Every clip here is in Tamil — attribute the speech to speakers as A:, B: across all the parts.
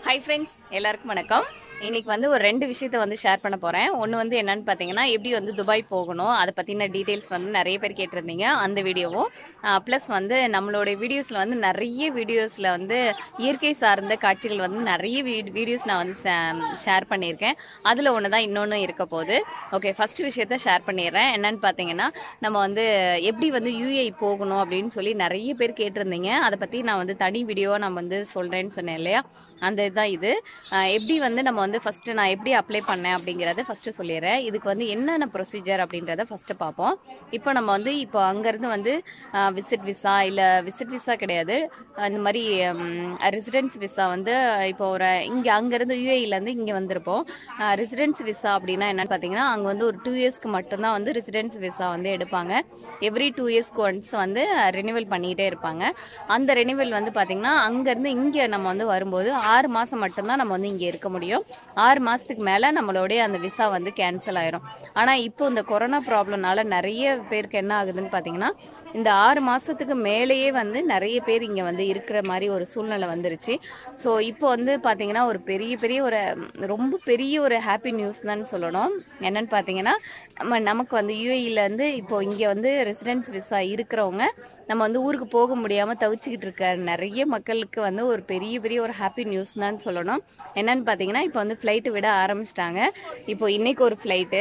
A: ஹாய் ஃப்ரெண்ட்ஸ் எல்லாருக்கும் வணக்கம் இன்னைக்கு வந்து ஒரு ரெண்டு விஷயத்த வந்து ஷேர் பண்ண போறேன் ஒன்று வந்து என்னன்னு பார்த்தீங்கன்னா எப்படி வந்து துபாய் போகணும் அதை பற்றின டீட்டெயில்ஸ் வந்து நிறைய பேர் கேட்டிருந்தீங்க அந்த வீடியோவும் ப்ளஸ் வந்து நம்மளோட வீடியோஸில் வந்து நிறைய வீடியோஸில் வந்து இயற்கை சார்ந்த காட்சிகள் வந்து நிறைய வீடியோஸ் நான் வந்து ஷேர் பண்ணியிருக்கேன் அதில் ஒன்று தான் இன்னொன்று இருக்க போகுது ஓகே ஃபர்ஸ்ட் விஷயத்த ஷேர் பண்ணிடுறேன் என்னன்னு பார்த்தீங்கன்னா நம்ம வந்து எப்படி வந்து யூஏ போகணும் அப்படின்னு சொல்லி நிறைய பேர் கேட்டிருந்தீங்க அதை பற்றி நான் வந்து தனி வீடியோவாக நான் வந்து சொல்கிறேன்னு சொன்னேன் இல்லையா அந்த இதுதான் இது அஹ் எப்படி வந்து நம்ம வந்து ஃபர்ஸ்ட் நான் எப்படி அப்ளை பண்ணேன் அப்படிங்கறத ஃபர்ஸ்ட் சொல்லிடுறேன் இதுக்கு வந்து என்னென்ன ப்ரொசீஜர் அப்படின்றத ஃபர்ஸ்ட் பார்ப்போம் இப்போ நம்ம வந்து இப்போ அங்கேருந்து வந்து விசிட் விசா இல்லை விசிட் விசா கிடையாது இந்த மாதிரி ரெசிடென்ஸ் விசா வந்து இப்போ ஒரு இங்கே அங்கேருந்து யூஏஇலேருந்து இங்கே வந்திருப்போம் ரெசிடென்ஸ் விசா அப்படின்னா என்னன்னு பார்த்தீங்கன்னா அங்கே வந்து ஒரு டூ இயர்ஸ்க்கு மட்டும்தான் வந்து ரெசிடென்ஸ் விசா வந்து எடுப்பாங்க எவ்ரி டூ இயர்ஸ்க்கு ஒன்ஸ் வந்து ரெனிவல் பண்ணிகிட்டே இருப்பாங்க அந்த ரெனிவல் வந்து பார்த்தீங்கன்னா அங்கேருந்து இங்கே நம்ம வந்து வரும்போது ஆறு மாதம் மட்டும்தான் நம்ம வந்து இங்கே இருக்க முடியும் ஆறு மாதத்துக்கு மேலே நம்மளுடைய அந்த விசா வந்து கேன்சல் ஆயிரும் ஆனால் இப்போ இந்த கொரோனா ப்ராப்ளம்னால நிறைய பேருக்கு என்ன ஆகுதுன்னு பார்த்தீங்கன்னா இந்த ஆறு மாசத்துக்கு மேலேயே வந்து நிறைய பேர் இங்க வந்து இருக்கிற மாதிரி ஒரு சூழ்நிலை வந்துருச்சு ஸோ இப்போ வந்து பாத்தீங்கன்னா ஒரு பெரிய பெரிய ஒரு ம், ரொம்ப பெரிய ஒரு ஹாப்பி நியூஸ் தான் சொல்லணும் என்னன்னு பாத்தீங்கன்னா நம்ம நமக்கு வந்து யூஏஇல இருந்து இப்போ இங்க வந்து ரெசிடென்ஸ் விசா இருக்கிறவங்க நம்ம வந்து ஊருக்கு போக முடியாம தவிச்சுக்கிட்டு இருக்க நிறைய மக்களுக்கு வந்து ஒரு பெரிய பெரிய ஒரு ஹாப்பி நியூஸ் தான் சொல்லணும் என்னன்னு பாத்தீங்கன்னா இப்போ வந்து ஃப்ளைட்டு விட ஆரம்பிச்சிட்டாங்க இப்போ இன்னைக்கு ஒரு ஃப்ளைட்டு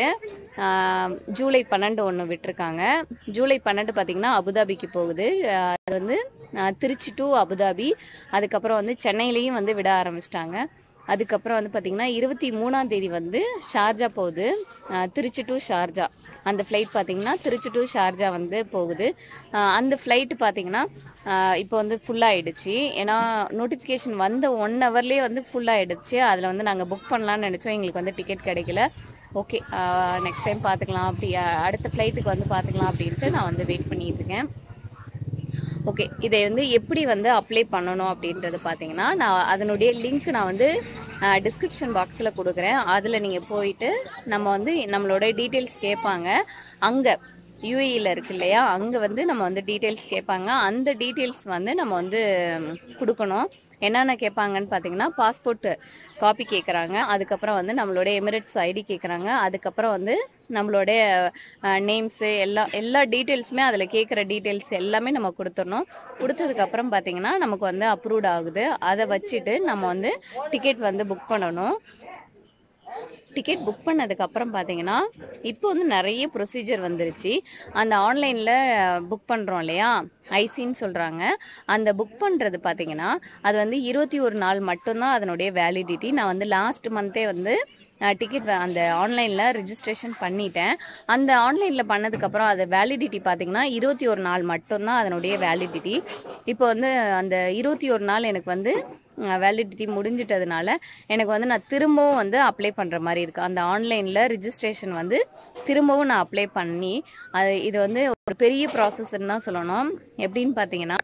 A: ஜூலை பன்னெண்டு ஒன்று விட்டிருக்காங்க ஜூலை பன்னெண்டு பார்த்தீங்கன்னா அபுதாபிக்கு போகுது ஆஹ் அது வந்து ஆஹ் திருச்சி டு அபுதாபி அதுக்கப்புறம் வந்து சென்னையிலையும் வந்து விட ஆரம்பிச்சிட்டாங்க அதுக்கப்புறம் வந்து பார்த்தீங்கன்னா இருபத்தி மூணாம் தேதி வந்து ஷார்ஜா போகுது ஆஹ் திருச்சி டு ஷார்ஜா அந்த ஃப்ளைட் பார்த்தீங்கன்னா திருச்சி டு ஷார்ஜா வந்து போகுது ஆஹ் அந்த ஃப்ளைட்டு பார்த்தீங்கன்னா ஆஹ் இப்போ வந்து ஃபுல்லாகிடுச்சு ஏன்னா நோட்டிஃபிகேஷன் வந்த ஒன் ஹவர்லேயே வந்து ஃபுல்லாகிடுச்சு அதில் வந்து நாங்கள் புக் பண்ணலாம்னு நினச்சோம் எங்களுக்கு வந்து டிக்கெட் கிடைக்கல ஓகே நெக்ஸ்ட் டைம் பார்த்துக்கலாம் அப்படி அஹ், அடுத்த ஃப்ளைட்டுக்கு வந்து பார்த்துக்கலாம் அப்படின்ட்டு நான் வந்து வெயிட் பண்ணிட்டு இருக்கேன் ஓகே இதை வந்து எப்படி வந்து அப்ளை பண்ணணும் அப்படின்றது பார்த்தீங்கன்னா நான் அதனுடைய லிங்க் நான் வந்து டிஸ்கிரிப்ஷன் பாக்ஸில் கொடுக்குறேன் அதில் நீங்கள் போயிட்டு நம்ம வந்து நம்மளோட டீட்டெயில்ஸ் கேட்பாங்க அங்கே யூஏஇல இருக்கு இல்லையா அங்கே வந்து நம்ம வந்து டீட்டெயில்ஸ் கேட்பாங்க அந்த டீட்டெயில்ஸ் வந்து நம்ம வந்து ம், கொடுக்கணும் என்னென்ன கேட்பாங்கன்னு பார்த்தீங்கன்னா பாஸ்போர்ட் காப்பி கேட்குறாங்க அதுக்கப்புறம் வந்து நம்மளோட எமிரேட்ஸ் ஐடி கேட்குறாங்க அதுக்கப்புறம் வந்து நம்மளுடைய நேம்ஸு எல்லா எல்லா டீட்டெயில்ஸுமே அதில் கேட்குற டீட்டெயில்ஸ் எல்லாமே நம்ம கொடுத்துடணும் கொடுத்ததுக்கப்புறம் பார்த்தீங்கன்னா நமக்கு வந்து அப்ரூவ்ட் ஆகுது அதை வச்சுட்டு நம்ம வந்து டிக்கெட் வந்து புக் பண்ணணும் டிக்கெட் புக் பண்ணதுக்கு அப்புறம் பார்த்தீங்கன்னா இப்போ வந்து நிறைய ப்ரொசீஜர் வந்துருச்சு அந்த ஆன்லைனில் புக் பண்ணுறோம் இல்லையா ஐசின்னு சொல்கிறாங்க அந்த புக் பண்ணுறது பார்த்தீங்கன்னா அது வந்து இருபத்தி ஒரு நாள் மட்டும்தான் அதனுடைய வேலிடிட்டி நான் வந்து லாஸ்ட் மந்த்தே வந்து டிக்கெட் அந்த ஆன்லைனில் ரிஜிஸ்ட்ரேஷன் பண்ணிட்டேன் அந்த ஆன்லைனில் பண்ணதுக்கப்புறம் அது வேலிடிட்டி பார்த்தீங்கன்னா இருபத்தி ஒரு நாள் மட்டும்தான் அதனுடைய வேலிடிட்டி இப்போ வந்து அந்த இருபத்தி ஒரு நாள் எனக்கு வந்து வேலிடிட்டி முடிஞ்சிட்டதுனால எனக்கு வந்து நான் திரும்பவும் வந்து அப்ளை பண்ணுற மாதிரி இருக்கு அந்த ஆன்லைனில் ரிஜிஸ்ட்ரேஷன் வந்து திரும்பவும் நான் அப்ளை பண்ணி அது இது வந்து ஒரு பெரிய ப்ராசஸ்ன்னு தான் சொல்லணும் எப்படின்னு பார்த்தீங்கன்னா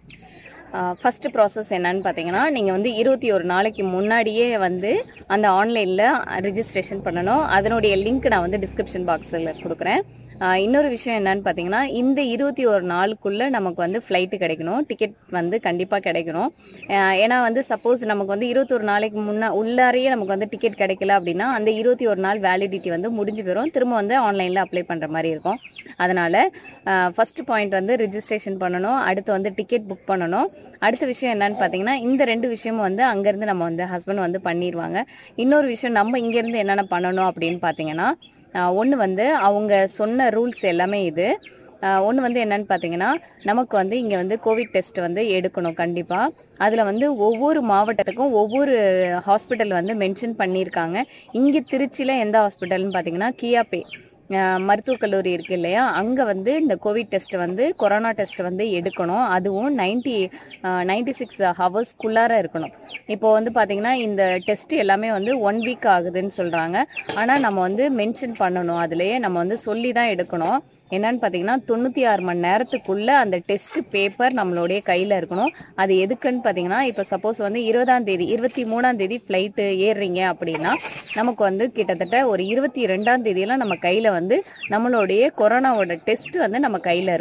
A: ஃபர்ஸ்ட் ப்ராசஸ் என்னன்னு பார்த்தீங்கன்னா நீங்கள் வந்து இருபத்தி ஒரு நாளைக்கு முன்னாடியே வந்து அந்த ஆன்லைனில் ரிஜிஸ்ட்ரேஷன் பண்ணணும் அதனுடைய லிங்க் நான் வந்து டிஸ்கிரிப்ஷன் பாக்ஸில் கொடுக்குறேன் ஆஹ் இன்னொரு விஷயம் என்னன்னு பார்த்தீங்கன்னா இந்த இருபத்தி ஒரு நாளுக்குள்ள நமக்கு வந்து ஃப்ளைட்டு கிடைக்கணும் டிக்கெட் வந்து கண்டிப்பாக கிடைக்கணும் ஆஹ் ஏன்னா வந்து சப்போஸ் நமக்கு வந்து இருபத்தொரு நாளைக்கு முன்னா உள்ளாரையே நமக்கு வந்து டிக்கெட் கிடைக்கல அப்படின்னா அந்த இருபத்தி ஒரு நாள் வேலிடிட்டி வந்து முடிஞ்சு போயிடும் திரும்ப வந்து ஆன்லைனில் அப்ளை பண்ணுற மாதிரி இருக்கும் அதனால ஃபர்ஸ்ட் பாயிண்ட் வந்து ரிஜிஸ்ட்ரேஷன் பண்ணணும் அடுத்து வந்து டிக்கெட் புக் பண்ணணும் அடுத்த விஷயம் என்னன்னு பார்த்தீங்கன்னா இந்த ரெண்டு விஷயமும் வந்து அங்கேருந்து நம்ம வந்து ஹஸ்பண்ட் வந்து பண்ணிடுவாங்க இன்னொரு விஷயம் நம்ம இங்கேருந்து என்னென்ன பண்ணணும் அப்படின்னு பார்த்தீங்கன்னா ஒன்று வந்து அவங்க சொன்ன ரூல்ஸ் எல்லாமே இது ஒன்று வந்து என்னன்னு பார்த்தீங்கன்னா நமக்கு வந்து இங்கே வந்து கோவிட் டெஸ்ட் வந்து எடுக்கணும் கண்டிப்பாக அதில் வந்து ஒவ்வொரு மாவட்டத்துக்கும் ஒவ்வொரு ஹாஸ்பிட்டல் வந்து மென்ஷன் பண்ணியிருக்காங்க இங்கே திருச்சியில் எந்த ஹாஸ்பிட்டல்னு பார்த்தீங்கன்னா கியாபே அஹ் மருத்துவக் கல்லூரி இருக்கு இல்லையா அங்கே வந்து இந்த கோவிட் டெஸ்ட் வந்து கொரோனா டெஸ்ட் வந்து எடுக்கணும் அதுவும் நைன்டி நைன்டி சிக்ஸ் ஹவர்ஸ்க்குள்ளார இருக்கணும் இப்போ வந்து பார்த்தீங்கன்னா இந்த டெஸ்ட் எல்லாமே வந்து ஒன் வீக் ஆகுதுன்னு சொல்கிறாங்க ஆனால் நம்ம வந்து மென்ஷன் பண்ணணும் அதுலேயே நம்ம வந்து சொல்லி தான் எடுக்கணும் என்னன்னு பார்த்தீங்கன்னா தொண்ணூற்றி ஆறு மணி நேரத்துக்குள்ள அந்த டெஸ்ட் பேப்பர் நம்மளுடைய கையில் இருக்கணும் அது எதுக்குன்னு பார்த்தீங்கன்னா இப்போ சப்போஸ் வந்து இருபதாம் தேதி இருபத்தி மூணாம் தேதி ஃப்ளைட்டு ஏறுறீங்க அப்படின்னா நமக்கு வந்து கிட்டத்தட்ட ஒரு இருபத்தி ரெண்டாம் தேதியெல்லாம் நம்ம கையில் வந்து நம்மளுடைய கொரோனாவோட டெஸ்ட் வந்து நம்ம கையில் இருக்கணும்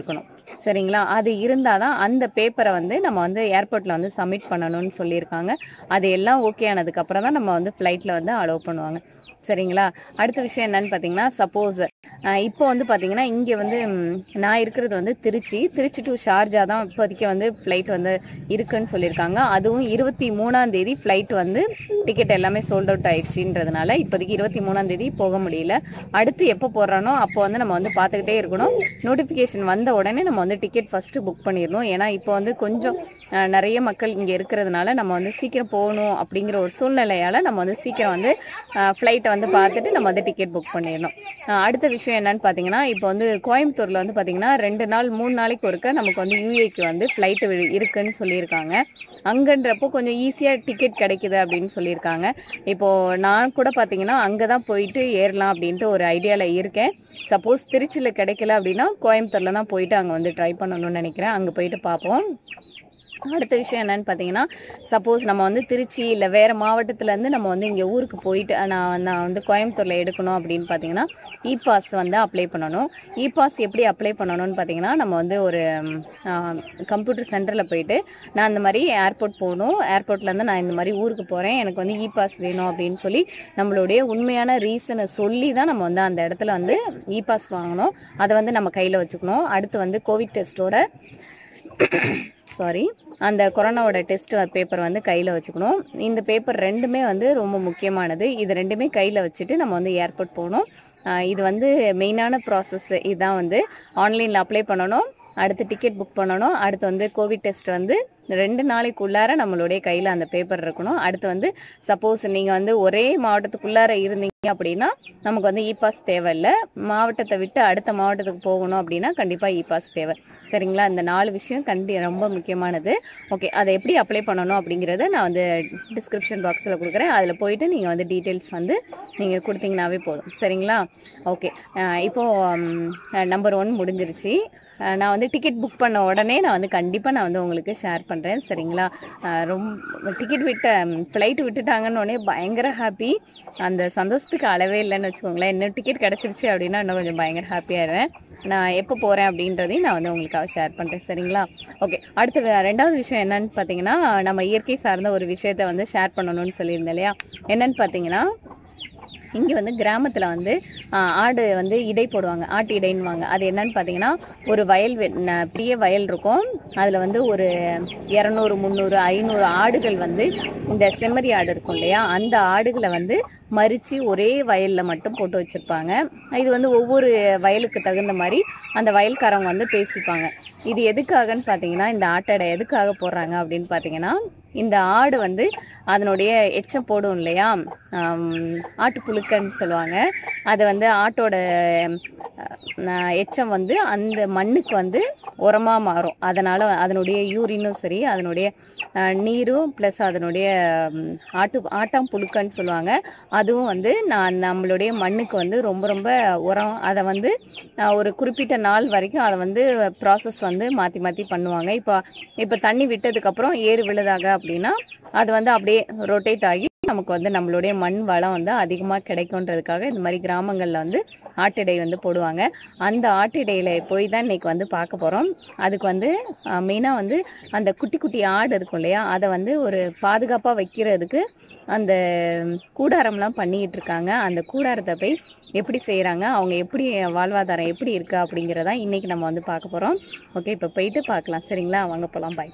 A: சரிங்களா அது இருந்தால் தான் அந்த பேப்பரை வந்து நம்ம வந்து ஏர்போர்ட்டில் வந்து சப்மிட் பண்ணணும்னு சொல்லியிருக்காங்க அது எல்லாம் ஓகே ஆனதுக்கு அப்புறம் தான் நம்ம வந்து ஃப்ளைட்டில் வந்து அலோவ் பண்ணுவாங்க சரிங்களா அடுத்த விஷயம் என்னன்னு பார்த்தீங்கன்னா சப்போஸ் இப்போ வந்து பார்த்தீங்கன்னா இங்கே வந்து ம், நான் இருக்கிறது வந்து திருச்சி திருச்சி டு ஷார்ஜா தான் இப்போதைக்கு வந்து ஃப்ளைட் வந்து இருக்குன்னு சொல்லியிருக்காங்க அதுவும் இருபத்தி மூணாம் தேதி ஃப்ளைட் வந்து டிக்கெட் எல்லாமே சோல்ட் அவுட் ஆயிடுச்சுன்றதுனால இப்போதைக்கு இருபத்தி மூணாம் தேதி போக முடியல அடுத்து எப்போ போடுறானோ அப்போ வந்து நம்ம வந்து பார்த்துக்கிட்டே இருக்கணும் நோட்டிஃபிகேஷன் வந்த உடனே நம்ம வந்து டிக்கெட் ஃபஸ்ட்டு புக் பண்ணிடணும் ஏன்னா இப்போ வந்து கொஞ்சம் அஹ், நிறைய மக்கள் இங்கே இருக்கிறதுனால நம்ம வந்து சீக்கிரம் போகணும் அப்படிங்கிற ஒரு சூழ்நிலையால் நம்ம வந்து சீக்கிரம் வந்து ஃப்ளைட்டை வந்து பார்த்துட்டு நம்ம வந்து டிக்கெட் புக் பண்ணிடணும் அஹ், அடுத்த விஷயம் என்னன்னு பார்த்தீங்கன்னா இப்போ வந்து கோயம்புத்தூரில் வந்து பார்த்தீங்கன்னா ரெண்டு நாள் மூணு நாளைக்கு ஒருக்க நமக்கு வந்து யூஏக்கு வந்து ஃப்ளைட்டு இருக்குன்னு சொல்லியிருக்காங்க அங்கன்றப்போ கொஞ்சம் ஈஸியாக டிக்கெட் கிடைக்குது அப்படின்னு சொல்லியிருக்காங்க இப்போ நான் கூட பார்த்தீங்கன்னா அங்கே தான் போயிட்டு ஏறலாம் அப்படின்ட்டு ஒரு ஐடியாவில் இருக்கேன் சப்போஸ் திருச்சியில் கிடைக்கல அப்படின்னா கோயம்புத்தூரில் தான் போயிட்டு அங்கே வந்து ட்ரை பண்ணணும்னு நினைக்கிறேன் அங்கே போயிட்டு பார்ப்போம் அடுத்த விஷயம் என்னன்னு பார்த்தீங்கன்னா சப்போஸ் நம்ம வந்து திருச்சி இல்லை வேறு மாவட்டத்துலேருந்து நம்ம வந்து இங்கே ஊருக்கு போயிட்டு நான் நான் வந்து கோயம்புத்தூரில் எடுக்கணும் அப்படின்னு பார்த்தீங்கன்னா இ பாஸ் வந்து அப்ளை பண்ணணும் இ பாஸ் எப்படி அப்ளை பண்ணணும்னு பார்த்தீங்கன்னா நம்ம வந்து ஒரு கம்ப்யூட்டர் சென்டரில் போயிட்டு நான் இந்த மாதிரி ஏர்போர்ட் போகணும் ஏர்போர்ட்லேருந்து நான் இந்த மாதிரி ஊருக்கு போகிறேன் எனக்கு வந்து இ பாஸ் வேணும் அப்படின்னு சொல்லி நம்மளுடைய உண்மையான ரீசனை சொல்லி தான் நம்ம வந்து அந்த இடத்துல வந்து இ பாஸ் வாங்கணும் அதை வந்து நம்ம கையில் வச்சுக்கணும் அடுத்து வந்து கோவிட் டெஸ்ட்டோட சாரி அந்த கொரோனாவோட டெஸ்ட் பேப்பர் வந்து கையில் வச்சுக்கணும் இந்த பேப்பர் ரெண்டுமே வந்து ரொம்ப முக்கியமானது இது ரெண்டுமே கையில் வச்சுட்டு நம்ம வந்து ஏர்போர்ட் போகணும் ஆஹ் இது வந்து மெயினான ப்ராசஸ் இதுதான் வந்து ஆன்லைனில் அப்ளை பண்ணணும் அடுத்து டிக்கெட் புக் பண்ணணும் அடுத்து வந்து கோவிட் டெஸ்ட் வந்து ரெண்டு நாளைக்குள்ளார நம்மளுடைய கையில் அந்த பேப்பர் இருக்கணும் அடுத்து வந்து சப்போஸ் நீங்கள் வந்து ஒரே மாவட்டத்துக்குள்ளார இருந்தீங்க அப்படின்னா நமக்கு வந்து இ பாஸ் தேவையில்லை மாவட்டத்தை விட்டு அடுத்த மாவட்டத்துக்கு போகணும் அப்படின்னா கண்டிப்பாக இ பாஸ் தேவை சரிங்களா இந்த நாலு விஷயம் கண்டி ரொம்ப முக்கியமானது ஓகே அதை எப்படி அப்ளை பண்ணணும் அப்படிங்கிறத நான் வந்து டிஸ்கிரிப்ஷன் பாக்ஸில் கொடுக்குறேன் அதில் போயிட்டு நீங்கள் வந்து டீட்டெயில்ஸ் வந்து நீங்கள் கொடுத்தீங்கன்னாவே போதும் சரிங்களா ஓகே இப்போது நம்பர் ஒன் முடிஞ்சிருச்சு அஹ் நான் வந்து டிக்கெட் புக் பண்ண உடனே நான் வந்து கண்டிப்பாக நான் வந்து உங்களுக்கு ஷேர் பண்ணுறேன் சரிங்களா அஹ் ரொம்ப டிக்கெட் விட்ட ஃப்ளைட் விட்டுட்டாங்கன்னு உடனே பயங்கர ஹாப்பி அந்த சந்தோஷத்துக்கு அளவே இல்லைன்னு வச்சுக்கோங்களேன் இன்னும் டிக்கெட் கிடச்சிருச்சு அப்படின்னா இன்னும் கொஞ்சம் பயங்கர ஹாப்பியாயிருவேன் நான் எப்போ போகிறேன் அப்படின்றதையும் நான் வந்து உங்களுக்காக ஷேர் பண்ணுறேன் சரிங்களா ஓகே அடுத்து வே- ரெண்டாவது விஷயம் என்னன்னு பார்த்தீங்கன்னா நம்ம இயற்கை சார்ந்த ஒரு விஷயத்தை வந்து ஷேர் பண்ணணும்னு சொல்லியிருந்தேன் இல்லையா என்னன்னு பார்த்தீங்கன்னா இங்கே வந்து கிராமத்தில் வந்து ஆ, ஆடு வந்து இடை போடுவாங்க ஆட்டு இடைன்னுவாங்க அது என்னன்னு பார்த்தீங்கன்னா ஒரு வயல் வெ- ந- பெரிய வயல் இருக்கும் அதில் வந்து ஒரு இரநூறு முந்நூறு ஐநூறு ஆடுகள் வந்து இந்த செம்மறி ஆடு இருக்கும் இல்லையா அந்த ஆடுகளை வந்து மறித்து ஒரே வயலில் மட்டும் போட்டு வச்சுருப்பாங்க இது வந்து ஒவ்வொரு வயலுக்கு தகுந்த மாதிரி அந்த வயல்காரவங்க வந்து பேசிப்பாங்க இது எதுக்காகன்னு பார்த்தீங்கன்னா இந்த ஆட்டடை எதுக்காக போடுறாங்க அப்படின்னு பார்த்தீங்கன்னா இந்த ஆடு வந்து அதனுடைய எச்சம் போடும் இல்லையா ஆம், ஆட்டுப்புழுக்கன்னு சொல்லுவாங்க அது வந்து ஆட்டோட அஹ், எச்சம் வந்து அந்த மண்ணுக்கு வந்து உரமா மாறும் அதனால அதனுடைய யூரினும் சரி அதனுடைய அஹ், நீரும் ப்ளஸ் அதனுடைய ம், ஆட்டு ஆட்டாம் புழுக்கன்னு சொல்லுவாங்க அதுவும் வந்து நான் நம்மளுடைய மண்ணுக்கு வந்து ரொம்ப ரொம்ப உரம் அதை வந்து அஹ், ஒரு குறிப்பிட்ட நாள் வரைக்கும் அதை வந்து ப்ராசஸ் வந்து மாற்றி மாற்றி பண்ணுவாங்க இப்போ இப்போ தண்ணி விட்டதுக்கப்புறம் ஏறு விழுதாக அப்படின்னா அது வந்து அப்படியே ரொட்டேட் ஆகி நமக்கு வந்து நம்மளுடைய மண் வளம் வந்து அதிகமாக கிடைக்குன்றதுக்காக இந்த மாதிரி கிராமங்களில் வந்து ஆட்டிடை வந்து போடுவாங்க அந்த ஆட்டிடையில போய் தான் இன்னைக்கு வந்து பார்க்க போகிறோம் அதுக்கு வந்து மெயினாக வந்து அந்த குட்டி குட்டி ஆடு இருக்கும் இல்லையா அதை வந்து ஒரு பாதுகாப்பாக வைக்கிறதுக்கு அந்த கூடாரம்லாம் பண்ணிக்கிட்டு இருக்காங்க அந்த கூடாரத்தை போய் எப்படி செய்கிறாங்க அவங்க எப்படி வாழ்வாதாரம் எப்படி இருக்கு அப்படிங்கிறதா இன்னைக்கு நம்ம வந்து பார்க்க போகிறோம் ஓகே இப்போ போயிட்டு பார்க்கலாம் சரிங்களா வாங்க போகலாம் பாய்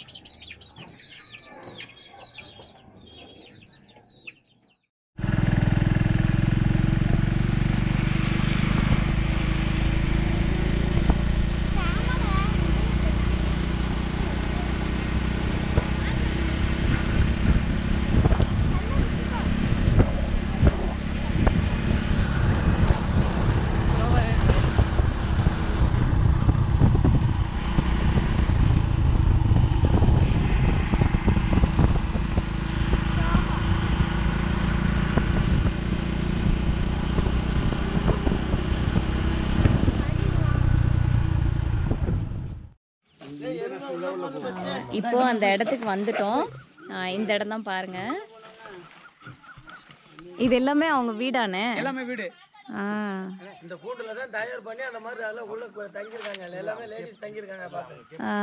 A: இப்போ அந்த இடத்துக்கு வந்துட்டோம் ஆஹ் இந்த இடம் தான் பாருங்க இது எல்லாமே அவங்க வீடானே
B: எல்லாமே வீடு
A: ஆ
B: இந்த கூண்டுல தான் தயார் பண்ணி அந்த மாதிரி அதெல்லாம் உள்ள கு- தங்கியிருக்காங்க எல்லாமே லேடிஸ் தங்கியிருக்காங்க பார்த்து
A: ஆ.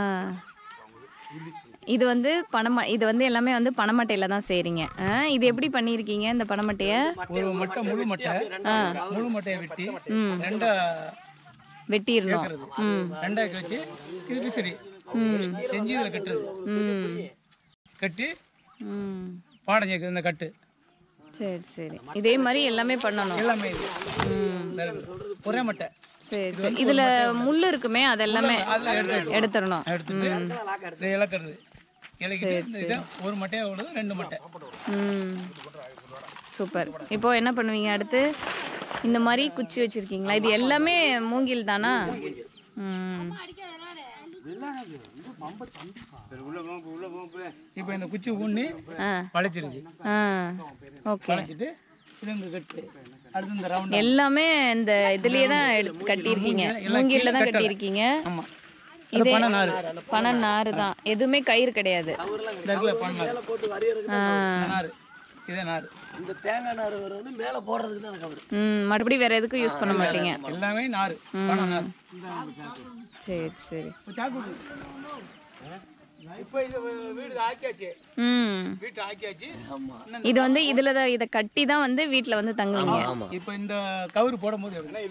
A: இது வந்து பணம இது வந்து எல்லாமே வந்து பணமட்டையில தான் செய்றீங்க ஆ, இது எப்படி பண்ணியிருக்கீங்க இந்த பணமட்டைய
C: ஒரு மட்டை முழு மட்டை முழு மட்டையை வெட்டி
A: ம்.
C: ரெண்டா
A: வெட்டிடணும் ம்
C: ரெண்டா வச்சு இது விசிறி செஞ்சு இதில் கட்டுறது
A: ம்
C: கட்டி
A: ம்
C: பாடம் சேர்க்குது இந்த கட்டு
A: சரி சரி இதே மாதிரி எல்லாமே பண்ணணும்
C: எல்லாமே இது இந்த இருக்குது. ஒரே மட்டை
A: சரி சரி இதுல முள்ளு இருக்குமே அதெல்லாமே
C: அதில் எடுத்து
A: எடுத்துடணும்
C: எடுத்துட்டு இதை இழக்கிறது இலக்கிட்டு இந்த இதை ஒரு மட்டையாக விடுது ரெண்டு மட்டை
A: ம் சூப்பர் இப்போ என்ன பண்ணுவீங்க அடுத்து இந்த மாதிரி குச்சி வச்சிருக்கீங்களா இது எல்லாமே மூங்கில் தானா ம்
C: இப்போ இந்த குச்சி ஊன்னி
A: ஆ
C: வளைச்சிருக்கு
A: ஆ ஓகே
C: வளைச்சிட்டு இது இங்கே கட்டு அடுத்து இந்த ரவுண்ட்
A: எல்லாமே இந்த இதுலயே தான் எடுத்து கட்டியிருக்கீங்க மூங்கில்ல தான் கட்டியிருக்கீங்க
C: ஆமாம்
A: இதே
C: பனை நார்
A: பனை நாறு தான் எதுவுமே கயிறு கிடையாது
C: இந்த இடத்துல பனை நார்
B: போட்டு வரையறதுக்கு
A: ஆ
C: இந்த நார் இதே நார்
B: இந்த தேங்காய் நார் வந்து மேலே போடுறதுக்கு தான் கவர்
A: ம் மறுபடி வேற எதுக்கும் யூஸ் பண்ண மாட்டீங்க
C: எல்லாமே நார் பனை நார்
A: சரி சரி
C: இப்போ இது வீடு ஆக்கியாச்சு
A: ம்
C: வீட்டு ஆக்கியாச்சு
A: இது வந்து இதுல தான் இதை கட்டி தான் வந்து வீட்ல வந்து தங்குவீங்க
C: இப்போ இந்த கவுரு போடும்போது எப்படி?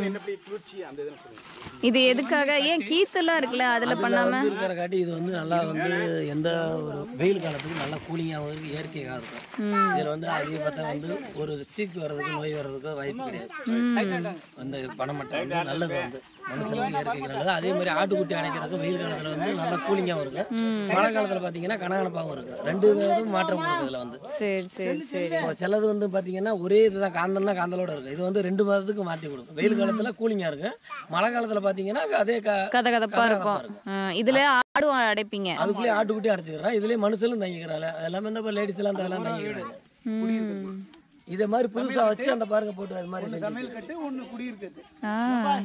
A: இது எதுக்காக ஏன் கீத்துலாம் இருக்குல்ல அதுல பண்ணாம
B: இருக்கிற காட்டி இது வந்து நல்லா வந்து எந்த ஒரு வெயில் காலத்துக்கு நல்லா கூலிங்காகவும் இருக்கு இயற்கையாக இருக்கும் இதில் வந்து அதிகபட்சம் வந்து ஒரு சீக்கு வர்றதுக்கு நோய் வர்றதுக்கு வாய்ப்பு கிடையாது வந்து பனைமட்டை வந்து நல்லது வந்து மனுஷனுக்கு இயற்கைக்கு நல்லது அதே மாதிரி ஆட்டுக்குட்டி அணைக்கிறதுக்கு வெயில் காலத்தில் வந்து நல்லா கூலிங்காகவும் இருக்கும் மழை காலத்தில் பார்த்தீங்கன்னா கனகனப்பாகவும் இருக்கும் ரெண்டு பேரும் மாற்றம் கொடுக்குது இதில் வந்து
A: சரி சரி சரி
B: இப்போ சிலது வந்து பார்த்தீங்கன்னா ஒரே இதுதான் காந்தம்னா காந்தலோட இருக்கும் இது வந்து ரெண்டு மாதத்துக்கு மாற்றி கொடுக்கும் வெயில் காலத்தில் கூலிங்காக இருக்கும் மழை காலத்தில் பார்த்தீங்கன்னா அதே க
A: கதை கதப்பா இருக்கும் ஆ, இதுல ஆடும் அடைப்பீங்க
B: அதுக்குள்ளேயே ஆட்டுக்குட்டி அடைச்சிக்கிறான் இதுலயே மனுஷனும் தங்கிக்கிறாள் எல்லாமே இந்த லேடிஸ் எல்லாம் அதெல்லாம் தங்கிக்கிறாங்க
A: ம்.
B: இதை மாதிரி புதுசா வச்சு அந்த பாருங்க போட்டு அது மாதிரி செஞ்சு.
C: சமையல் கட்டு ஒன்று குடியிருக்குது
A: ஆ,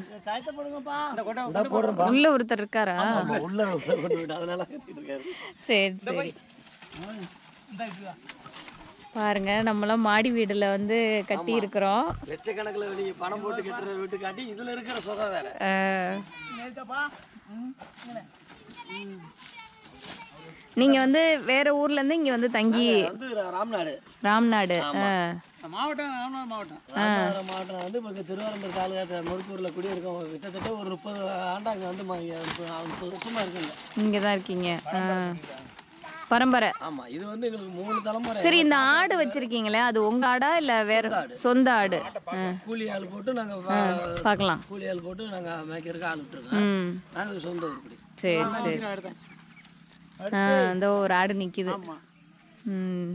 B: இந்தா போடுறேன்பா.
A: உள்ள ஒருத்தர் இருக்காரா
B: ஆமா, உள்ள கொண்டு போயிட்டு அதனால கத்திட்டு இருக்காரு
A: சரி சரி
C: இந்த இதுதான்
A: பாருங்க நம்மளாம் மாடி வீடுல வந்து கட்டி இருக்கிறோம்
B: லட்சக்கணக்கில் நீங்க பணம் போட்டு கட்டுற வீட்டு காட்டி இதுல இருக்கிற சுகம் வேற
A: நீங்க வந்து வேற ஊர்ல இருந்து இங்க வந்து தங்கி
B: வந்து ராம்நாடு
A: ராம்நாடு ஆ.
C: மாவட்டம் ராமநாதபுரம் மாவட்டம்
B: ராமநாதபுரம் மாவட்டம் வந்து இப்போ திருவாரூர் தாலுகா முழுப்பூர்ல குடியிருக்கோம் கிட்டத்தட்ட ஒரு முப்பது ஆண்டாங்க வந்து ம- முப்பது முப்பது வருஷமா இருக்குங்க
A: இங்க தான் இருக்கீங்க ஆ. பரம்பரை
B: ஆமா இது வந்து எங்களுக்கு மூணு தலைமுறை
A: சரி இந்த ஆடு வச்சிருக்கீங்களே அது உங்க ஆடா இல்ல வேற சொந்த ஆடு ஆ,
B: கூலி ஆள் போட்டு நாங்க வா-
A: பார்க்கலாம்
B: கூலி ஆள் போட்டு நாங்க மேய்க்கிறதுக்கு ஆள் விட்டுருக்கோம்
A: ம்
B: நாங்க சொந்த உருப்படி
A: சரி சரி ஆ இந்த ஒரு ஆடு நிக்குது ம்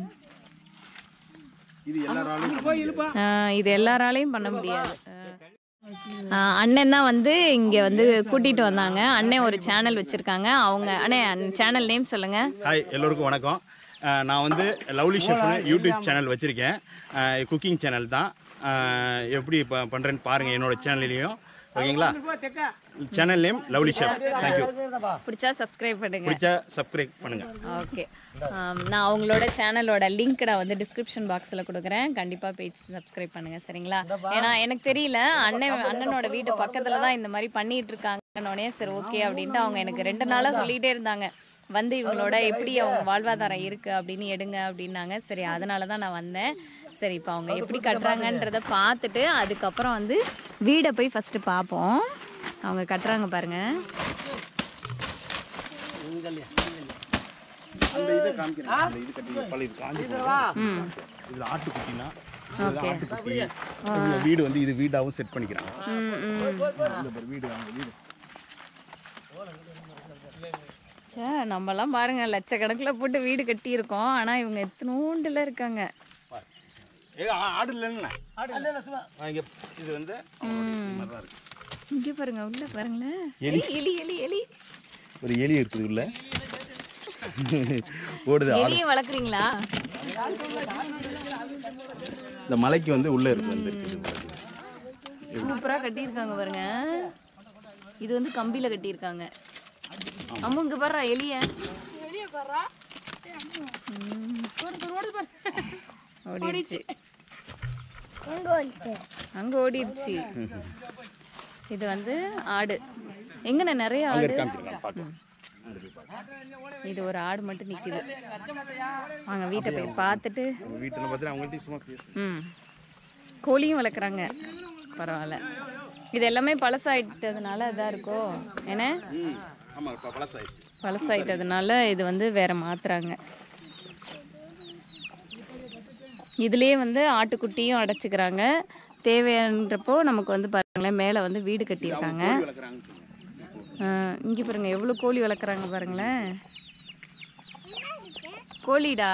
A: ஆ, இது எல்லாராலையும் பண்ண முடியாது ஆ, அண்ணன் தான் வந்து இங்க வந்து கூட்டிட்டு வந்தாங்க அண்ணன் ஒரு சேனல் வச்சிருக்காங்க அவங்க அண்ணே சேனல் நேம் சொல்லுங்க
D: ஹாய் எல்லோருக்கும் வணக்கம் அஹ் நான் வந்து லவ்லி ஷெஃப்னு யூடியூப் சேனல் வச்சுருக்கேன் குக்கிங் சேனல் தான் அஹ் எப்படி இப்போ பண்ணுறேன்னு பாருங்கள் என்னோட சேனல்லையும் ஓகேங்களா channel name lovely chef thank you
A: பிடிச்சா சப்ஸ்கிரைப் பண்ணுங்க
D: பிடிச்சா சப்ஸ்கிரைப் பண்ணுங்கள்
A: ஓகே நான் அவங்களோட சேனலோட லிங்க் நான் வந்து டிஸ்கிரிப்ஷன் பாக்ஸில் கொடுக்குறேன் கண்டிப்பாக பேஜ் சப்ஸ்கிரைப் பண்ணுங்க சரிங்களா ஏன்னா எனக்கு தெரியல அண்ணன் அண்ணனோட வீட்டு பக்கத்துல தான் இந்த மாதிரி பண்ணிட்டு இருக்காங்கன்னொடனே சரி ஓகே அப்படின்ட்டு அவங்க எனக்கு ரெண்டு நாளாக சொல்லிட்டே இருந்தாங்க வந்து இவங்களோட எப்படி அவங்க வாழ்வாதாரம் இருக்கு அப்படின்னு எடுங்க அப்படின்னாங்க சரி அதனால தான் நான் வந்தேன் சரி இப்போ அவங்க எப்படி கட்டுறாங்கன்றத பார்த்துட்டு அதுக்கப்புறம் வந்து வீடை போய் ஃபர்ஸ்ட் பார்ப்போம் அவங்க கட்டுறாங்க பாருங்க
B: இங்கல்லையா
D: அந்த இதை காமிக்கிறேன் அந்த இது கட்டி பழைய இது காஞ்சி
A: ம்
D: இதில் ஆட்டுக்குட்டினா
A: ஓகே
D: ஆட்டுக்குட்டி இந்த வீடு வந்து இது வீடாகவும் செட் பண்ணிக்கிறாங்க
A: ம் ம்
D: இந்த பாரு வீடு அந்த வீடு
A: ச்சே நம்மலாம் பாருங்க லட்சக்கணக்கில் போட்டு வீடு கட்டியிருக்கோம் ஆனால் இவங்க எத்தனோண்டுல இருக்காங்க
D: ஏ ஆடு இல்லைன்னு இங்கே இது வந்து இந்த மாதிரி தான் இருக்கு
A: இங்கே பாருங்க உள்ள பாருங்களேன் எலி எலி எலி எலி
D: ஒரு எலி இருக்குது உள்ள ஓடுது ஆடு
A: எலியை வளர்க்குறீங்களா
D: இந்த மலைக்கு வந்து உள்ள இருக்கு வந்து இருக்குது
A: சூப்பராக கட்டியிருக்காங்க பாருங்க இது வந்து கம்பியில கட்டியிருக்காங்க அம்மு இங்க பாரு எலிய ம். ஓடிடுச்சு அங்க ஓடிடுச்சு இது வந்து ஆடு எங்கண்ணே நிறைய ஆடு ம். இது ஒரு ஆடு மட்டும் நிக்குது வாங்க வீட்டை போய் பார்த்துட்டு
D: வீட்டில் பார்த்துட்டு அவங்கள்ட்ட சும்மா பேசு
A: ம் கோழியும் வளர்க்குறாங்க பரவாயில்ல இது எல்லாமே பழசாயிட்டதுனால இதாக இருக்கோ என்ன
D: ம் ஆமாம் இப்போ பழசாயிடுச்சு
A: பழசாயிட்டதுனால இது வந்து வேற மாத்துறாங்க இதுலயே வந்து ஆட்டுக்குட்டியும் அடைச்சிக்கிறாங்க தேவைன்றப்போ நமக்கு வந்து பாருங்களேன் மேலே வந்து வீடு கட்டியிருக்காங்க
D: வளர்க்குறாங்கன்னு சொல்லுங்க
A: ஆஹ் இங்க பாருங்க எவ்வளவு கோழி வளர்க்குறாங்க பாருங்களேன் கோழிடா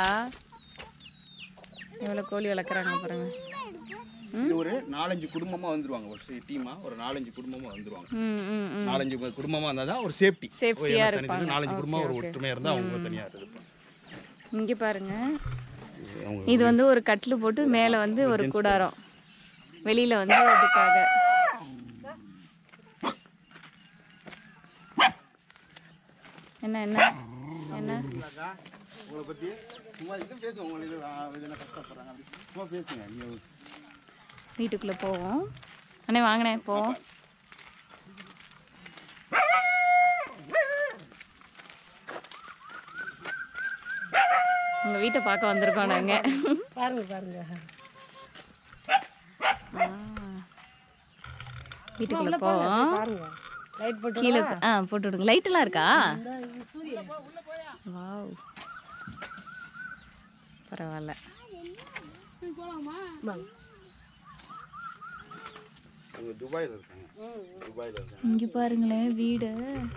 A: எவ்வளவு கோழி வளர்க்குறாங்க பாருங்க
D: இது ஒரு நாலஞ்சு குடும்பமா வந்துருவாங்க ஒரு டீமா ஒரு நாலஞ்சு குடும்பமா வந்துருவாங்க
A: ம் ம் ம்
D: நாலஞ்சு பே- குடும்பமா இருந்தா தான் ஒரு சேஃப்டி
A: Safety-ஆ இருப்பாங்க.
D: நாலஞ்சு குடும்பம் ஒரு
A: Okay, okay.
D: ஒற்றுமையா இருந்தா அவங்க தனியா இருப்பாங்க
A: இங்க பாருங்க
D: அவங்க
A: இது வந்து ஒரு கட்டிலு போட்டு மேல வந்து ஒரு கூடாரம் வெளியில வந்து அதுக்காக என்ன என்ன என்ன
D: உங்களை பத்தி சும்மா இது பேசுங்க உங்களுக்கு இது, ஆ, இது என்ன கஷ்டப்படுறாங்க அப்படி சும்மா பேசுங்க நீங்க
A: வீட்டுக்குள்ள போவோம் அண்ணே வாங்கினே போவோம் உங்க வீட்டை பார்க்க வந்திருக்கோம் நாங்க
E: பாருங்க பாருங்க
A: ஆ. வீட்டுக்குள்ள போவோம்
E: பாருங்க லைட் போட்டு
A: கீழே ஆ போட்டு விடுங்க லைட் எல்லாம் இருக்கா வாவ் பரவாயில்ல
D: அவங்க துபாயில இருக்காங்க துபாயில இருக்காங்க
A: இங்க பாருங்களேன் வீடு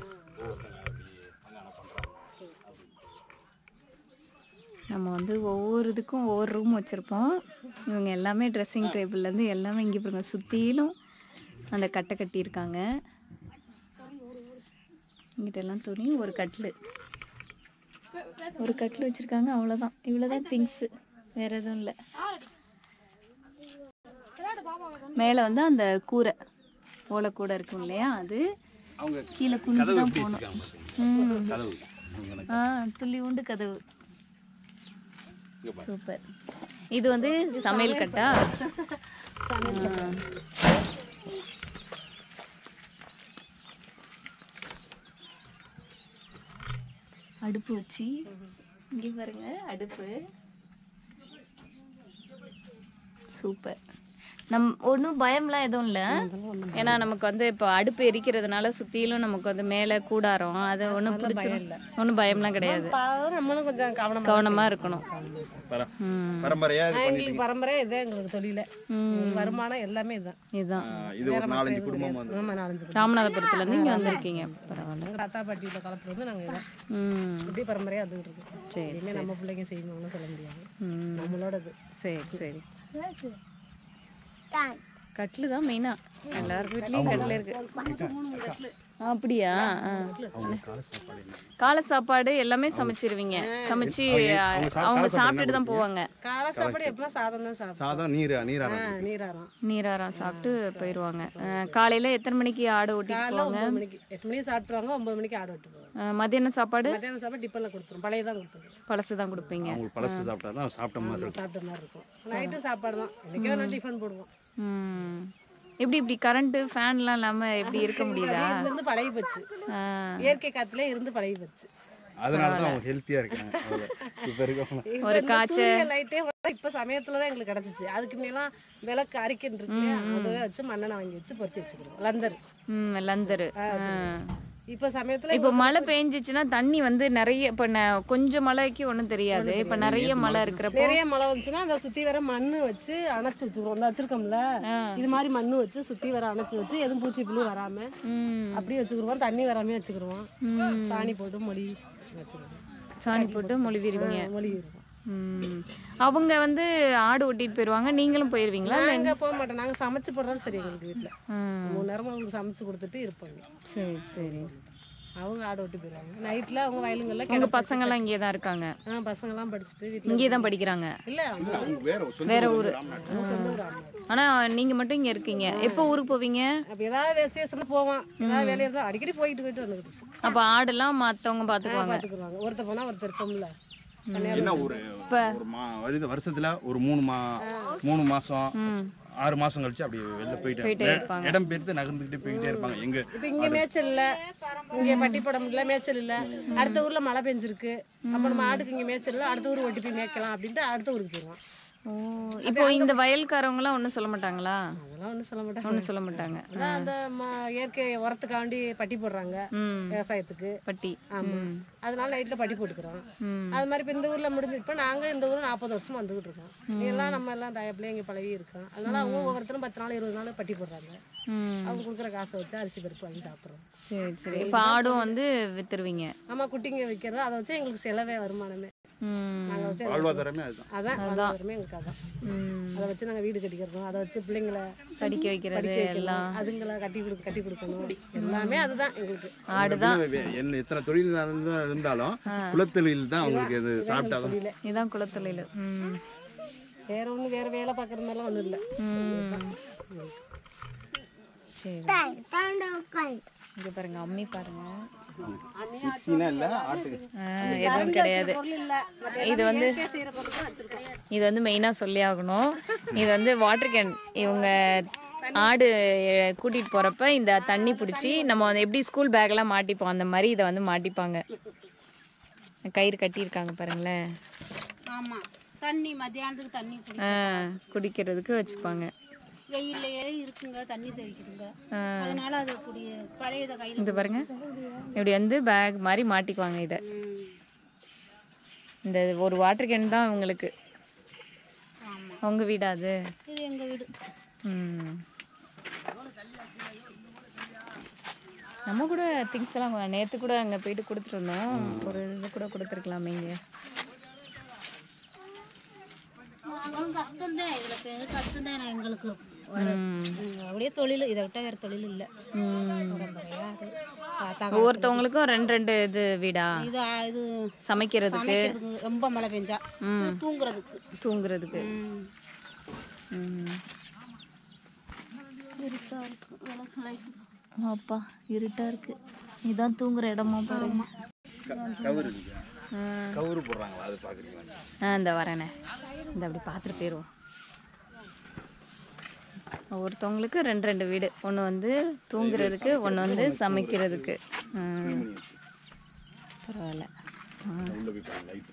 A: நம்ம வந்து ஒவ்வொரு இதுக்கும் ஒவ்வொரு ரூம் வச்சுருப்போம் இவங்க எல்லாமே ட்ரெஸ்ஸிங் டேபிள்லேருந்து எல்லாமே இங்கே பாருங்க சுற்றிலும் அந்த கட்டை கட்டியிருக்காங்க இங்கிட்ட எல்லாம் துணி ஒரு கட்டில் ஒரு கட்டில் வச்சுருக்காங்க அவ்வளோதான் இவ்வளோதான் திங்ஸு வேறு எதுவும் இல்லை மேலே வந்து அந்த கூரை ஓலை கூடை இருக்கும் இல்லையா அது
D: அவங்க
A: கீழே குனிஞ்சு
D: கதவு
A: தான்
D: எப்படி
A: போகணும்
D: வச்சிருக்காங்க பாத்தீங்களா?
A: ம்
D: கதவு அவங்க
A: ஆ துள்ளி உண்டு கதவு
D: இங்க பாருங்க.
A: சூப்பர் இது வந்து சமையல் கட்டா ஆ. அடுப்பு வச்சு இங்க பாருங்க அடுப்பு சூப்பர் நம் ஒன்றும் பயம்லாம் எதுவும் இல்லை ஏன்னா நமக்கு வந்து இப்போ அடுப்பு எரிக்கிறதுனால சுற்றிலும் நமக்கு வந்து மேலே கூடாரம் அது ஒன்றும் பிடிச்சிரும் ஒன்றும் பயம்லாம் கிடையாது
E: பாவம் நம்மளும் கொஞ்சம் கவனமா
A: கவனமாக இருக்கணும்
D: பர-
A: ம்
D: பரம்பரையா இது பண்ணிட்டு
E: எங்களுக்கு பரம்பரை இதே எங்களுக்கு தொழில
A: ம்
E: வருமானம் எல்லாமே இதுதான்
A: இதுதான்
D: ஆ, இது ஒரு நாலஞ்சு குடும்பம் வந்து
E: ஆமா நாலஞ்சு பேர்.
A: ராமநாதபுரத்துல இருந்து இங்க வந்திருக்கீங்க பரவாயில்ல
E: எங்க தாத்தா பாட்டி உள்ள காலத்துல இருந்து நாங்க இதான்
A: ம்
E: இப்படி பரம்பரையா அது இருக்கு
A: சரி
E: இனிமே நம்ம பிள்ளைங்க செய்யணும்னு சொல்ல முடியாது
A: ம்
E: நம்மளோடது
A: சரி சரி கட்லு தான் மெயினா எல்லார் வீட்லயும் கட்லு இருக்கு ஆ, அப்படியா ஆ. காலை சாப்பாடு எல்லாமே சமைச்சிருவீங்க சமைச்சு அவங்க சாப்பிட்டுட்டு தான் போவாங்க
E: காலை சாப்பாடு எப்பவுமே சாதம் தான் சாப்பிடும்
D: சாதம் நீர் நீராரம்
E: நீராரம்
A: நீராரம் சாப்பிட்டு போயிடுவாங்க காலையில எத்தனை மணிக்கு ஆடு ஓட்டிட்டு
E: காலைல
A: போவாங்க
E: ஒன்பது மணிக்கு எட்டு மணிக்கு சாப்பிட்டுருவாங்க ஒன்பது மணிக்கு ஆடு விட்டு போவாங்க
A: ஆ, மத்தியான சாப்பாடு
E: மத்தியானம் சாப்பாடு டிப்பன்ல கொடுத்துரும் பழைய தான் கொடுத்துரும்
A: பழசு தான் கொடுப்பீங்க
D: அவங்களுக்கு பழசு சாப்பிட்டா தான் சாப்பிட்ட மாதிரி இருக்கும்
E: சாப்பிட்ட மாதிரி இருக்கும் நைட்டு சாப்பாடு தான் என்னைக்கோ ஒரு நாள் டிஃபன் போடுவோம்
A: ம் எப்படி இப்படி கரண்ட் ஃபேன்லாம் இல்லாம எப்படி இருக்க முடியுதா
E: இருந்து பழகி போச்சு
A: ஆ,
E: இயற்கை காத்துல இருந்து பழகி போச்சு
D: அதனால தான் அவங்க ஹெல்த்தியா இருக்காங்க அவ்வளவு. இப்ப இருக்கவங்க
E: இப்ப
A: ஒரு
E: இந்த
A: காய்ச்ச-
E: சூரிய லைட்டே வந்து இப்ப சமயத்துல தான் எங்களுக்கு கிடைச்சிச்சு அதுக்கு முன்னெல்லாம் விளக்கு அரிக்கன் இருக்கு இல்லையா? அதை வச்சு மண்ணெண்ணெய் வாங்கி வச்சு பொருத்தி வச்சுக்கிறோம் லந்தர்
A: ம் லந்தரு
E: இப்ப சமயத்துல
A: இப்போ மழை பெஞ்சிச்சுன்னா தண்ணி வந்து நிறைய இப்போ ந- கொஞ்சம் மழைக்கு ஒன்றும் தெரியாது இப்போ நிறைய மழை இருக்கிறப்போ
E: நிறைய மழை வந்துச்சுன்னா அந்த சுத்தி வர மண்ணு வச்சு அணைச்சு வச்சுக்கிறோம் இந்த வச்சிருக்கோம்ல இது மாதிரி மண்ணு வச்சு சுத்தி வர அணைச்சு வச்சு எதுவும் பூச்சி புழு வராம
A: ம்
E: அப்படியே வச்சுக்கிருவோம் தண்ணி வராம வச்சுக்கிருவோம் சாணி போட்டு மொழி வச்சுக்கிருவோம்
A: சாணி போட்டு மொழிவிடுவீங்க
E: மொழி இருக்கும்
A: ம் அவங்க வந்து ஆடு ஓட்டிட்டு போயிடுவாங்க நீங்களும் போயிடுவீங்களா
E: நாங்க போக மாட்டோம் நாங்க சமைச்சு போடுறோம் சரி எங்களுக்கு வீட்டுல
A: ம்
E: மூணு நேரமும் அவங்களுக்கு சமைச்சு கொடுத்துட்டு இருப்பாங்க
A: சரி சரி
E: அவங்க ஆடு ஓட்டி போயிடுவாங்க நைட்ல அவங்க வயலுங்கள்ல
A: உங்க பசங்கெல்லாம் இங்கே தான் இருக்காங்க
E: ஆ பசங்க எல்லாம் படிச்சுட்டு வீட்டுல
A: இங்கே தான் படிக்கிறாங்க
E: இல்ல அவங்க
D: அவங்க வேற ஒரு சொந்த
A: வேற
D: ஊரு
A: ஊரு
D: ராமநாடு.
E: சொந்த ஊர் ஆமா.
A: ஆனா நீங்க மட்டும் இங்க இருக்கீங்க எப்போ ஊருக்கு போவீங்க
E: அப்ப ஏதாவது விசேஷம்னா போவான் ஏதாவது வேலையா இருந்தா அடிக்கடி போயிட்டு போயிட்டு வந்துக்கிட்டு
A: அப்ப ஆடெல்லாம் மத்தவங்க பாத்துக்குவாங்க
E: பாத்துக்குருவாங்க ஒருத்தர் போனா ஒருத்தர் இருக்கோம்ல
D: என்ன ஒரு ஒரு மா வருது வருஷத்துல ஒரு மூணு மா மூணு மாசம் ஆறு மாசம் கழிச்சு அப்படி வெளில
A: போயிட்டே
D: போயிட்டு
A: இருப்பாங்க.
D: இடம் பெயர்த்து நகர்ந்துக்கிட்டே போயிட்டே இருப்பாங்க எங்க
E: இப்ப இங்க மேய்ச்சல் இல்ல இங்க பட்டிப்படம் இல்ல மேய்ச்சல் இல்ல அடுத்த ஊர்ல மழை பெஞ்சிருக்கு அப்ப நம்ம ஆடுக்கு இங்க மேய்ச்சல் இல்ல அடுத்த ஊர் ஓட்டி போய் மேய்க்கலாம் அப்படின்ட்டு அடுத்த ஊருக்கு போயிடுவோம்
A: ஓ இப்போ இந்த வயல்காரவங்களாம் ஒன்றும் சொல்ல மாட்டாங்களா
E: அதெல்லாம் ஒண்ணும் சொல்ல மாட்டாங்க
A: ஒன்றும் சொல்ல மாட்டாங்க
E: அதான் அந்த ம- இயற்கை உரத்துக்காண்டி பட்டி போடுறாங்க
A: ம்
E: விவசாயத்துக்கு
A: பட்டி
E: ஆமா அதனால நைட்ல பட்டி போட்டுக்கிறோம்
A: ம்
E: அது மாதிரி இப்போ இந்த ஊர்ல முடிஞ்சு இப்போ நாங்க இந்த ஊர்ல நாற்பது வருஷமா வந்துகிட்டு இருக்கோம் எல்லாம் நம்ம எல்லாம் தயப்பிலே இங்க பழகி இருக்கோம் அதனால அவங்க ஒவ்வொருத்தரும் பத்து நாள் இருபது நாள் பட்டி போடுறாங்க
A: ம்
E: அவங்க கொடுக்குற காசை வச்சு அரிசி பருப்பு வாங்கி சாப்பிட்றோம்
A: சரி சரி இப்போ ஆடும் வந்து வித்துருவீங்க
E: ஆமா குட்டிங்க விற்கிறது அதை வச்சு எங்களுக்கு செலவே வருமானமே
A: ம்
E: நாங்க வச்சு
D: வாழ்வாதாரமே அதுதான்
E: அதான் வாழ்வாதாரமே எங்களுக்கு அதான்
A: ம்
E: அதை வச்சு நாங்க வீடு கட்டிக்கிறோம் அதை வச்சு பிள்ளைங்களை
A: படிக்க வைக்கிறது எல்லாம்
E: அதுங்களை கட்டி கொடு கட்டி கொடுக்கணும் எல்லாமே அதுதான் எங்களுக்கு
A: ஆடுதான்
D: என்ன எத்தனை தொழில் நடந்தா- இருந்தாலும் குலத்தொழில் தான் அவங்களுக்கு இது சாப்பிட்டாதான்
A: இதுதான் குளத்தொழில் ம்
E: வேற ஒன்றும் வேற வேலை பார்க்குற மாதிரிலாம் ஒன்றும் இல்லை
A: ம் சரி இங்க பாருங்க அம்மி பாருங்க
D: மிக்சினா இல்ல ஆட்டுக்கு
A: ஆ, எதுவும் கிடையாது இது வந்து இது வந்து மெயினாக சொல்லி ஆகணும் இது வந்து வாட்டர் கேன் இவங்க ஆடு எ- கூட்டிட்டு போறப்ப இந்த தண்ணி பிடிச்சி நம்ம வந்து எப்படி ஸ்கூல் பேக்லாம் மாட்டிப்போம் அந்த மாதிரி இதை வந்து மாட்டிப்பாங்க கயிறு கட்டியிருக்காங்க பாருங்களேன்
F: ஆமா தண்ணி மத்தியானத்துக்கு தண்ணி குடி
A: ஆ குடிக்கிறதுக்கு வச்சுப்பாங்க
F: வெயில்லையே இருக்குங்க தண்ணி தெளிக்குதுங்க
A: ஆ.
F: அதனால அதை குடி பழையதை கையில்
A: இது பாருங்க இப்படி வந்து பேக் மாதிரி மாட்டிக்குவாங்க இதை இந்த ஒரு வாட்டர் கேன் தான் உங்களுக்கு
F: ஆமா
A: உங்க வீடா அது
F: இது எங்க வீடு
A: ம். நம்ம கூட திங்ஸ் எல்லாம் வா- நேத்து கூட அங்க போயிட்டு கொடுத்துட்டு இருந்தோம் ஒரு இது கூட கொடுத்துருக்கலாமே இங்க
F: அவங்களும் கஷ்டம்தான் இதுல பேரு கஷ்டம்தான் எங்களுக்கு
A: ம்.
F: ம், அப்படியே தொழில் இதை விட்டா வேற தொழில் இல்லை
A: ம்.
F: பரம்பரையா அது தாத்தா
A: ஒவ்வொருத்தவங்களுக்கும் ரெண்டு ரெண்டு இது வீடா
F: இது ஆ, இது
A: சமைக்கிறதுக்கு
F: சமைக்கிறதுக்கு ரொம்ப மழை பெஞ்சா
A: ம்.
F: இது தூங்குறதுக்கு
A: தூங்குறதுக்கு
F: ம்.
A: ம்.
F: இருட்டா இருக்கு விளக்கு light.
A: அப்பா இருட்டா இருக்கு இதான் தூங்குற இடமா பாருங்க
D: கவுரு இருக்கு கவுரு போடுறாங்களா அது பாக்குறீங்களா
A: ஆ இந்த வரேனே இந்த அப்படி பார்த்துட்டு போயிடுவோம் ஒவ்வொருத்தவங்களுக்கு ரெண்டு ரெண்டு வீடு ஒன்று வந்து தூங்குறதுக்கு ஒன்று வந்து சமைக்கிறதுக்கு ம். பரவாயில்ல ஆ.
D: உள்ள போய் பாருங்க லைட்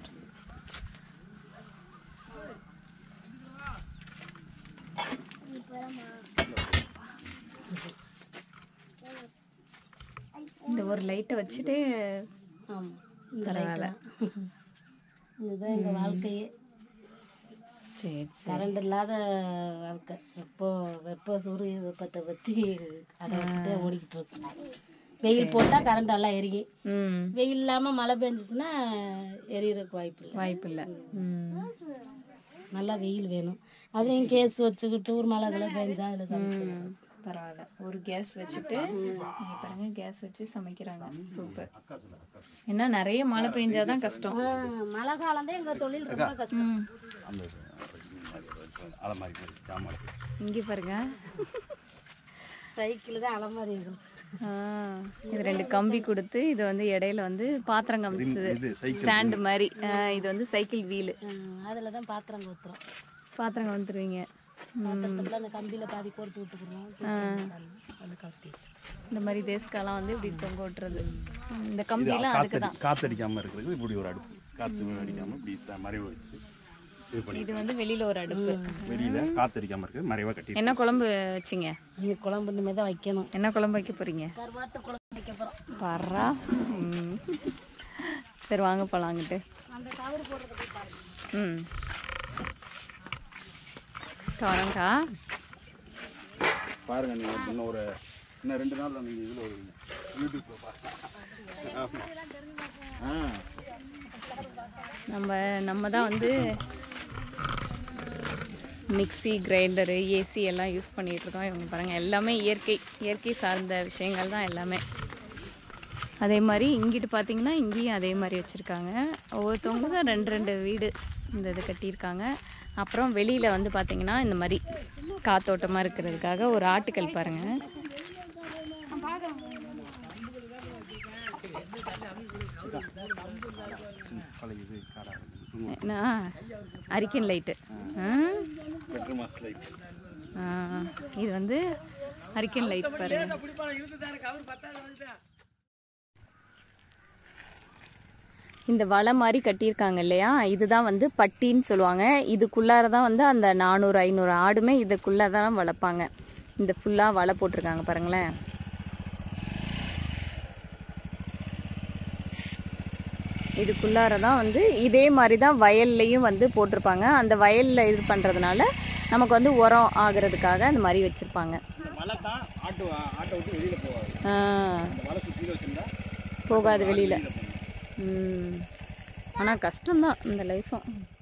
A: இந்த ஒரு லைட்டை வச்சுட்டு
F: ஆமா
A: பரவாயில்ல
F: இதுதான் எங்க வாழ்க்கையே
A: சரி சரி
F: கரண்ட் இல்லாத வாழ்க்கை வெப்போ வெப்ப சூரிய வெப்பத்தை பற்றி அதை வச்சுட்டே ஓடிக்கிட்டு இருக்கோம் வெயில் போட்டால் கரண்ட் எல்லாம் எரியும்
A: ம்
F: வெயில் இல்லாமல் மழை பெஞ்சிச்சுன்னா எரியறதுக்கு வாய்ப்பு இல்லை
A: வாய்ப்பு இல்லை ம்
F: நல்லா வெயில் வேணும் அதையும் கேஸ் வச்சுக்கிட்டு ஒரு மழை கிளை பெஞ்சா அதில் சமைச்சிடலாம்
A: பரவாயில்ல ஒரு கேஸ் வச்சுட்டு இங்க பாருங்க கேஸ் வச்சு சமைக்கிறாங்க சூப்பர் என்ன நிறைய மழை பெஞ்சாதான் கஷ்டம்
F: மழை காலம் தான் எங்கள் தொழில் ரொம்ப கஷ்டம்
A: ம்.
D: அந்த அலமாரி மாதிரி சாமான்
A: இங்க பாருங்க
F: சைக்கிள் தான் அலமாரி எங்களுக்கு
A: ஆ, இது ரெண்டு கம்பி கொடுத்து இது வந்து இடையில வந்து பாத்திரம் கமுத்துது
D: இது சைக்கிள்
A: ஸ்டாண்டு மாதிரி ஆ, இது வந்து சைக்கிள் வீலு
F: அதில் தான் பாத்திரம் கொத்துறோம்
A: பாத்திரம் கமுத்துருவீங்க
F: பாத்திரத்துக்குள்ள அந்த கம்பியில் பாதி கோர்த்து விட்டுக்குறோம் அது கவுத்தி
A: இந்த மாதிரி தேஸ்காலாம் வந்து இப்படி தொங்க விட்டுறது ம், இந்த கம்பியெல்லாம் அதுக்கு
D: காத்தடி
A: தான்
D: காத்தடிக்காம இருக்கிறது இப்படி ஒரு அடுப்பு காத்து அடிக்காம இப்படி த- மறைவு வச்சு இது பண்ணி
A: இது வந்து வெளியில ஒரு அடுப்பு
D: வெளியில காத்தடிக்காம இருக்கிறது மறைவா கட்டி
A: என்ன குழம்பு வச்சிங்க
F: நீ குழம்பு இனிமே தான் வைக்கணும்
A: என்ன குழம்பு வைக்க போறீங்க
F: கருவாட்டு குழம்பு வைக்க போகிறோம்
A: பர்றா ம். சரி வாங்க போலாம் அங்கிட்டு
F: அந்த கவர் போடுறது போய் பாருங்க
A: ம் வரேங்க்கா
D: பாருங்க நீங்க இன்னும் ஒரு இன்னும் ரெண்டு நாள்ல நீங்க இதுல வருவீங்க யூடியூப்ல பாருங்க ஆ
A: நம்ம நம்ம தான் வந்து மிக்ஸி கிரைண்டரு ஏசி எல்லாம் யூஸ் பண்ணிட்டு இருக்கோம் இவங்க பாருங்க எல்லாமே இயற்கை இயற்கை சார்ந்த விஷயங்கள் தான் எல்லாமே அதே மாதிரி இங்கிட்டு பார்த்தீங்கன்னா இங்கேயும் அதே மாதிரி வச்சுருக்காங்க ஒவ்வொருத்தவங்களுக்கும் ரெண்டு ரெண்டு வீடு இந்த இது கட்டியிருக்காங்க அப்புறம் வெளியில் வந்து பார்த்தீங்கன்னா இந்த மாதிரி காத்தோட்டமாக இருக்கிறதுக்காக ஒரு ஆட்டுக்கல் பாருங்கள்
D: பழைய இது காடா
A: என்ன hurricane light
D: Petromax light
A: ஆ, இது வந்து ஹரிக்கன் லைட் பாருங்க இந்த வலை மாதிரி கட்டியிருக்காங்க இல்லையா இதுதான் வந்து பட்டின்னு சொல்லுவாங்க இதுக்குள்ளார தான் வந்து அந்த நானூறு ஐநூறு ஆடுமே இதுக்குள்ளே தான் வளர்ப்பாங்க இந்த ஃபுல்லாக வலை போட்டிருக்காங்க பாருங்களேன் இதுக்குள்ளார தான் வந்து இதே மாதிரி தான் வயல்லையும் வந்து போட்டிருப்பாங்க அந்த வயலில் இது பண்ணுறதுனால நமக்கு வந்து உரம் ஆகிறதுக்காக அந்த மாதிரி வச்சுருப்பாங்க
D: மழை தான் ஆட்டோ ஆட்டோ விட்டு வெளியில் போகாது
A: ஆ
D: இந்த மழை சுற்றியில் வச்சுருந்தா
A: போகாது வெளியில் ம் ஆனால் கஷ்டம்தான் இந்த லைஃப்பும்